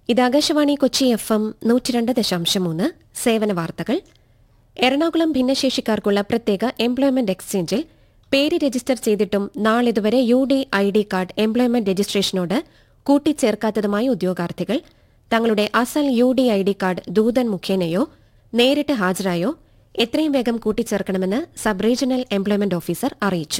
ഇത് Akashvani Kochi F M നൂറ്റിരണ്ട് ദശാംശം മൂന്ന് സേവന വാർത്തകൾ എറണാകുളം ഭിന്നശേഷിക്കാർക്കുള്ള പ്രത്യേക എംപ്ലോയ്മെന്റ് എക്സ്ചേഞ്ചിൽ പേര് രജിസ്റ്റർ ചെയ്തിട്ടും നാളിതുവരെ U D I D card employment രജിസ്ട്രേഷനോട് കൂട്ടിച്ചേർക്കാത്തതുമായ ഉദ്യോഗാർത്ഥികൾ തങ്ങളുടെ അസൽ U D I D card ദൂതൻ മുഖേനയോ നേരിട്ട് ഹാജരായോ എത്രയും വേഗം കൂട്ടിച്ചേർക്കണമെന്ന് സബ് റീജിയണൽ എംപ്ലോയ്മെന്റ് ഓഫീസർ അറിയിച്ചു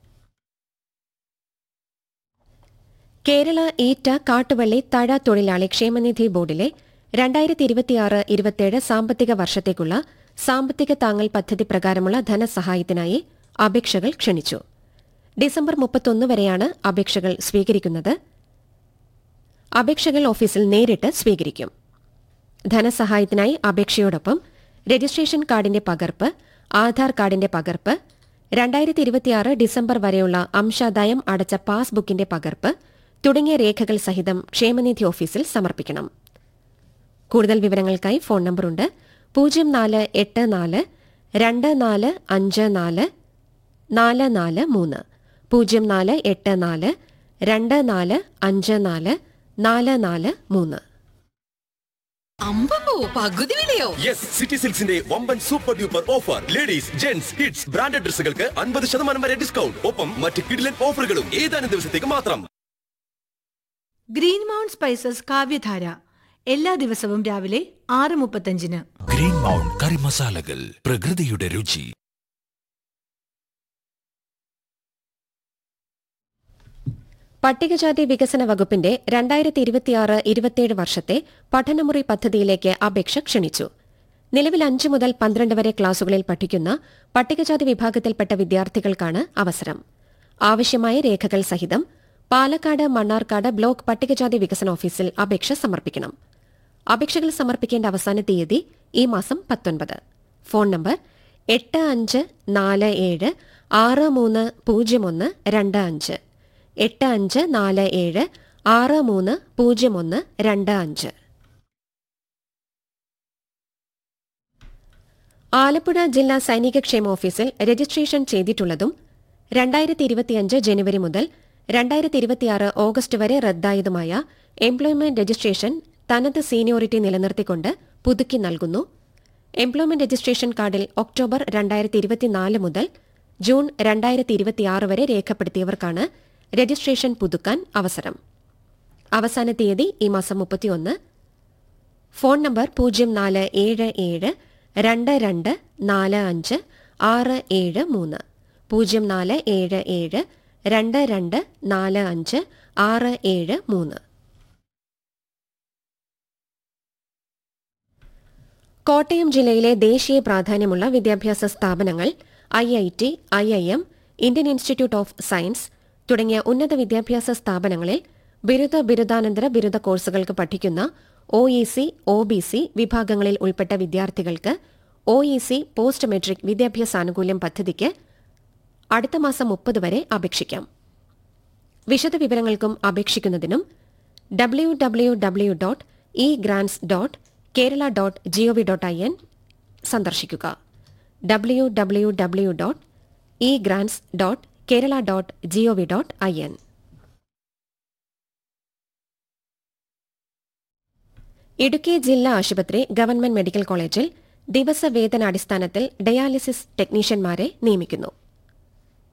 കേരള ഈറ്റ കാട്ടുവള്ളി തഴ തൊഴിലാളി ക്ഷേമനിധി ബോർഡിലെ രണ്ടായിരത്തി ഇരുപത്തിയാറ് ഇരുപത്തിയേഴ് സാമ്പത്തിക വർഷത്തേക്കുള്ള സാമ്പത്തിക താങ്ങൽ പദ്ധതി പ്രകാരമുള്ള ധനസഹായത്തിനായി അപേക്ഷകൾ ക്ഷണിച്ചു ഡിസംബർ മുപ്പത്തൊന്ന് വരെയാണ് അപേക്ഷകൾ സ്വീകരിക്കുന്നത് അപേക്ഷകൾ ഓഫീസിൽ നേരിട്ട് സ്വീകരിക്കും ധനസഹായത്തിനായി അപേക്ഷയോടൊപ്പം രജിസ്ട്രേഷൻ കാർഡിന്റെ പകർപ്പ് ആധാർ കാർഡിന്റെ പകർപ്പ് രണ്ടായിരത്തി ഇരുപത്തിയാറ് ഡിസംബർ വരെയുള്ള അംശാദായം അടച്ച പാസ്ബുക്കിന്റെ പകർപ്പ് തുടങ്ങിയ രേഖകൾ സഹിതം ക്ഷേമനിധി ഓഫീസിൽ സമർപ്പിക്കണം കൂടുതൽ വിവരങ്ങൾക്കായി ഫോൺ നമ്പറുണ്ട് പൂജ്യം നാല് എട്ട് നാല് രണ്ട് നാല് അഞ്ച് നാല് നാല് നാല് മൂന്ന് പൂജ്യം നാല് എട്ട് നാല് രണ്ട് നാല് അഞ്ച് നാല് നാല് നാല് മൂന്ന് അമ്പോ പകുതി വിലയോ യെസ് സിറ്റി സിൽക്സിന്റെ വമ്പൻ super duper offer ladies gents kids branded ഡ്രസ്സുകൾക്ക് അൻപത് ശതമാനം വരെ ഡിസ്കൗണ്ട് ഒപ്പം മറ്റ് കിഡിലൻ ഓഫറുകളും ഏതാനും ദിവസത്തേക്ക് മാത്രം ഗ്രീൻ മൗണ്ട് സ്പൈസസ് കാവ്യധാര എല്ലാ ദിവസവും രാവിലെ ആറ് മുപ്പത്തഞ്ചിന് ഗ്രീൻ മൗണ്ട് കറി മസാലകൾ പ്രകൃതിയുടെ രുചി പട്ടികജാതി വികസന വകുപ്പിന്റെ രണ്ടായിരത്തി ഇരുപത്തിയാറ് ഇരുപത്തിയേഴ് വർഷത്തെ പഠനമുറി പദ്ധതിയിലേക്ക് അപേക്ഷ ക്ഷണിച്ചു നിലവിൽ അഞ്ച് മുതൽ പന്ത്രണ്ട് വരെ ക്ലാസുകളിൽ പഠിക്കുന്ന പട്ടികജാതി വിഭാഗത്തിൽപ്പെട്ട വിദ്യാർത്ഥികൾക്കാണ് അവസരം ആവശ്യമായ രേഖകൾ സഹിതം പാലക്കാട് മണ്ണാർക്കാട് ബ്ലോക്ക് പട്ടികജാതി വികസന ഓഫീസിൽ അപേക്ഷ സമർപ്പിക്കണം അപേക്ഷകൾ സമർപ്പിക്കേണ്ട അവസാന തീയതി ഈ മാസം പത്തൊൻപത് ഫോൺ നമ്പർ എട്ട് അഞ്ച് നാല് ഏഴ് ആറ് മൂന്ന് പൂജ്യം ഒന്ന് രണ്ട് അഞ്ച് എട്ട് അഞ്ച് നാല് ഏഴ് ആറ് മൂന്ന് പൂജ്യം ഒന്ന് രണ്ട് അഞ്ച് ആലപ്പുഴ ജില്ലാ സൈനിക ക്ഷേമ ഓഫീസിൽ രജിസ്ട്രേഷൻ ചെയ്തിട്ടുള്ളതും രണ്ടായിരത്തി ഇരുപത്തിയഞ്ച് ജനുവരി മുതൽ രണ്ടായിരത്തി ഇരുപത്തിയാറ് ഓഗസ്റ്റ് വരെ റദ്ദായതുമായ എംപ്ലോയ്മെന്റ് രജിസ്ട്രേഷൻ തനത് സീനിയോറിറ്റി നിലനിർത്തിക്കൊണ്ട് പുതുക്കി നൽകുന്നു എംപ്ലോയ്മെന്റ് രജിസ്ട്രേഷൻ കാർഡിൽ ഒക്ടോബർ രണ്ടായിരത്തി ഇരുപത്തിനാല് മുതൽ ജൂൺ രണ്ടായിരത്തി ഇരുപത്തിയാറ് വരെ രേഖപ്പെടുത്തിയവർക്കാണ് രജിസ്ട്രേഷൻ പുതുക്കാൻ അവസരം അവസാന തീയതി ഈ മാസം മുപ്പത്തിയൊന്ന് ഫോൺ നമ്പർ പൂജ്യം നാല് ഏഴ് ഏഴ് രണ്ട് രണ്ട് നാല് അഞ്ച് ആറ് ഏഴ് മൂന്ന് പൂജ്യം നാല് ഏഴ് ഏഴ് രണ്ട് രണ്ട് നാല് അഞ്ച് ആറ് ഏഴ് മൂന്ന് കോട്ടയം ജില്ലയിലെ ദേശീയ പ്രാധാന്യമുള്ള വിദ്യാഭ്യാസ സ്ഥാപനങ്ങൾ I I T I I M Indian institute of science തുടങ്ങിയ ഉന്നത വിദ്യാഭ്യാസ സ്ഥാപനങ്ങളിൽ ബിരുദ ബിരുദാനന്തര ബിരുദ കോഴ്സുകൾക്ക് പഠിക്കുന്ന O E C O B C വിഭാഗങ്ങളിൽ ഉൾപ്പെട്ട വിദ്യാർത്ഥികൾക്ക് O E C post matric വിദ്യാഭ്യാസാനുകൂല്യം പദ്ധതിക്ക് അടുത്ത മാസം മുപ്പത് വരെ അപേക്ഷിക്കാം വിശദവിവരങ്ങൾക്കും അപേക്ഷിക്കുന്നതിനും W W W dot E grants dot Kerala dot G O V dot I N സന്ദർശിക്കുക W W W dot E grants dot Kerala dot G O V dot I N Idukki ജില്ലാ ആശുപത്രി ഗവൺമെന്റ് മെഡിക്കൽ കോളേജിൽ ദിവസവേതനാടിസ്ഥാനത്തിൽ ഡയാലിസിസ് ടെക്നീഷ്യന്മാരെ നിയമിക്കുന്നു